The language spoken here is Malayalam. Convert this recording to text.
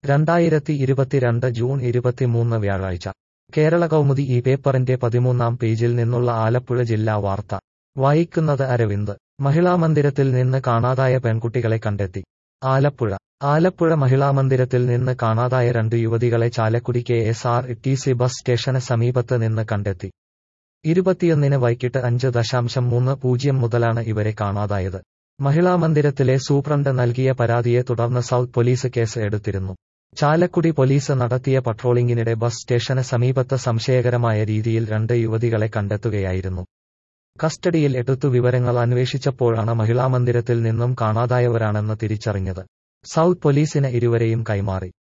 രണ്ടായിരത്തി ഇരുപത്തിരണ്ട് ജൂൺ ഇരുപത്തിമൂന്ന് വ്യാഴാഴ്ച കേരള കൗമുദി ഈ പേപ്പറിന്റെ പതിമൂന്നാം പേജിൽ നിന്നുള്ള ആലപ്പുഴ ജില്ലാ വാർത്ത വായിക്കുന്നത് അരവിന്ദ് മഹിളാമന്ദിരത്തിൽ നിന്ന് കാണാതായ പെൺകുട്ടികളെ കണ്ടെത്തി ആലപ്പുഴ ആലപ്പുഴ മഹിളാമന്ദിരത്തിൽ നിന്ന് കാണാതായ രണ്ട് യുവതികളെ Chalakudy K S R T C bus സ്റ്റേഷന് സമീപത്ത് നിന്ന് കണ്ടെത്തി ഇരുപത്തിയൊന്നിന് വൈകിട്ട് അഞ്ച് ദശാംശം മൂന്ന് പൂജ്യം മുതലാണ് ഇവരെ കാണാതായത് മഹിളാമന്ദിരത്തിലെ സൂപ്രണ്ട് നൽകിയ പരാതിയെ തുടർന്ന് സൗത്ത് പോലീസ് കേസ് എടുത്തിരുന്നു ചാലക്കുടി പോലീസ് നടത്തിയ പട്രോളിംഗിനിടെ ബസ് സ്റ്റേഷന് സമീപത്ത് സംശയകരമായ രീതിയിൽ രണ്ട് യുവതികളെ കണ്ടെത്തുകയായിരുന്നു കസ്റ്റഡിയിൽ എടുത്തു വിവരങ്ങൾ അന്വേഷിച്ചപ്പോഴാണ് മഹിളാമന്ദിരത്തിൽ നിന്നും കാണാതായവരാണെന്ന് തിരിച്ചറിഞ്ഞത് സൗത്ത് പോലീസിന് ഇരുവരെയും കൈമാറി